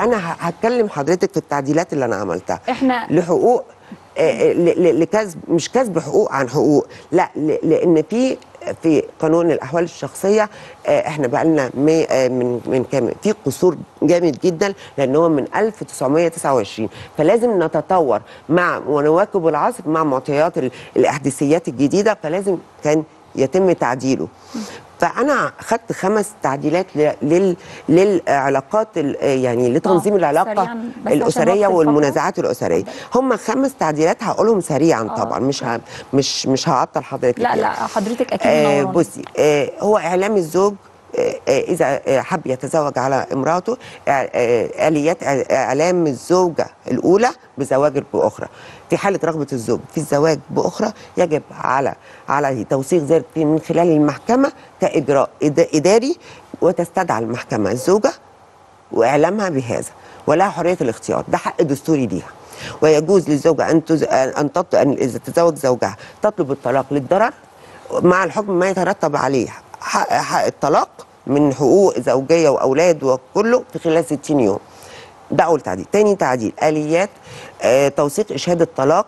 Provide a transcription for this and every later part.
انا ه- هتكلم حضرتك في التعديلات اللي انا عملتها احنا لحقوق آه، ل- ل- لكسب مش كسب حقوق عن حقوق لا ل- لان في في قانون الاحوال الشخصيه آه، احنا بقى لنا من من كام في قصور جامد جدا لان هو من 1929 فلازم نتطور مع ونواكب العصر مع معطيات ال- الاحداثيات الجديده فلازم كان يتم تعديله فانا خدت خمس تعديلات ل- لل للعلاقات ال- يعني لتنظيم آه، العلاقه سريعاً، بس عشان الاسريه وقت والمنازعات الاسريه هم خمس تعديلات هقولهم سريعا آه. طبعا مش ه... مش مش هعطل حضرتك لا يعني. لا حضرتك اكيد آه منورانا. بصي آه هو اعلام الزوج آه آه، اذا آه، حب يتزوج على امراته آه، آه، اليات إع- اعلام الزوجه الاولى بزواج باخرى في حاله رغبه الزوج في الزواج باخرى يجب على على توثيق ذلك من خلال المحكمه كاجراء إد- اداري وتستدعى المحكمه الزوجه واعلامها بهذا ولها حريه الاختيار ده حق دستوري ليها ويجوز للزوجه ان تز... ان تط... ان اذا تزوج زوجها تطلب الطلاق للضرر مع الحكم ما يترتب عليه حق, حق الطلاق من حقوق زوجيه واولاد وكله في خلال 60 يوم ده اول تعديل تاني تعديل اليات آه توثيق اشهاد الطلاق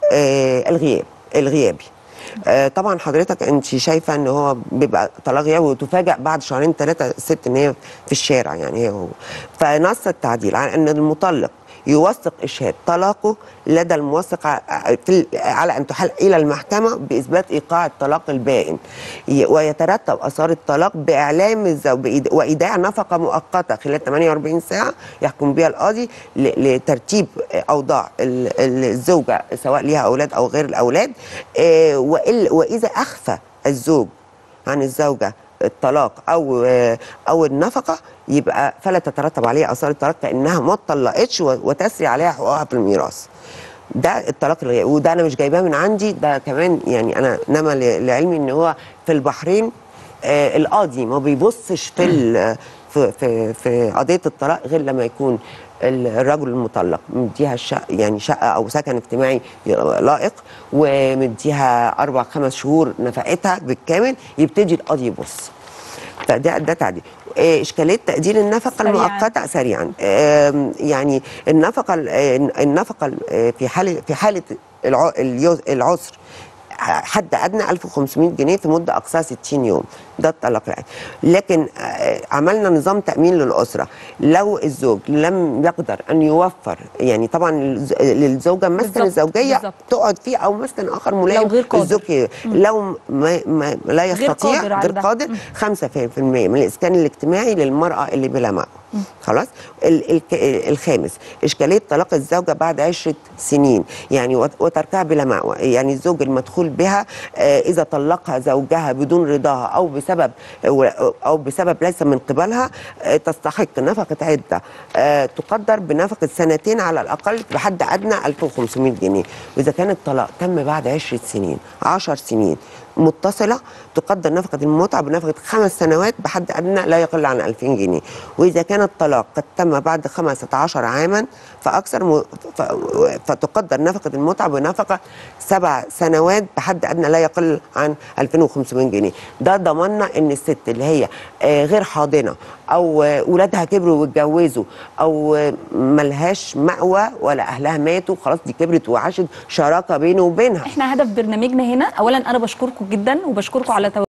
آه الغياب الغيابي آه طبعا حضرتك انت شايفه ان هو بيبقى طلاق غيابي وتفاجئ بعد شهرين ثلاثه الست ان هي في الشارع يعني هي هو فنص التعديل على ان المطلق يوثق اشهاد طلاقه لدى الموثق ع- في ال- على ان تحال الى المحكمه باثبات ايقاع الطلاق البائن ي- ويترتب اثار الطلاق باعلام الزوج بإيد- وايداع نفقه مؤقته خلال 48 ساعه يحكم بها القاضي ل- لترتيب اوضاع ال- ال- الزوجه سواء ليها اولاد او غير الاولاد آه، وإل- واذا اخفى الزوج عن الزوجه الطلاق او او النفقه يبقى فلا تترتب عليها اثار الطلاق كانها ما اتطلقتش و- وتسري عليها حقوقها في الميراث. ده الطلاق الغيابي وده انا مش جايباه من عندي ده كمان يعني انا نما ل- لعلمي ان هو في البحرين آه القاضي ما بيبصش في ال- في في في قضيه الطلاق غير لما يكون ال- الرجل المطلق مديها الشقه يعني شقه او سكن اجتماعي لائق ومديها اربع خمس شهور نفقتها بالكامل يبتدي القاضي يبص فده ده تعديل آه، اشكاليه تقدير النفقه سريعاً. المؤقته سريعا آم، يعني النفقه ال- آه، النفقه ال- آه، في حاله في حاله الع- اليو- العسر حد ادنى 1500 جنيه في مده اقصاها 60 يوم ده الطلاق العادي لكن آه، عملنا نظام تامين للاسره لو الزوج لم يقدر ان يوفر يعني طبعا الز- للزوجه مسكن بالظبط، الزوجيه بالظبط. تقعد فيه او مسكن اخر ملائم لو غير قادر. الزوج لو ما ما لا يستطيع قادر على غير ده. قادر 5% من الاسكان الاجتماعي للمراه اللي بلا مأوى خلاص ال- الك- الخامس اشكاليه طلاق الزوجه بعد عشرة سنين يعني وت- وتركها بلا مأوى يعني الزوج المدخول بها آه، اذا طلقها زوجها بدون رضاها او بسبب او بسبب ليس من قبلها آه، تستحق نفقه عده آه، تقدر بنفقه سنتين على الاقل بحد ادنى 1500 جنيه واذا كان الطلاق تم بعد 10 سنين 10 سنين متصله تقدر نفقه المتعه بنفقه خمس سنوات بحد ادنى لا يقل عن 2000 جنيه واذا كان الطلاق قد تم بعد 15 عاما فاكثر م... ف... فتقدر نفقه المتعه بنفقه سبع سنوات بحد ادنى لا يقل عن 2500 جنيه ده ضمننا ان الست اللي هي آه، غير حاضنه او آه، ولادها كبروا واتجوزوا او آه، ملهاش مأوى ولا اهلها ماتوا خلاص دي كبرت وعاشت شراكه بينه وبينها احنا هدف برنامجنا هنا اولا انا بشكركم جدا وبشكركم على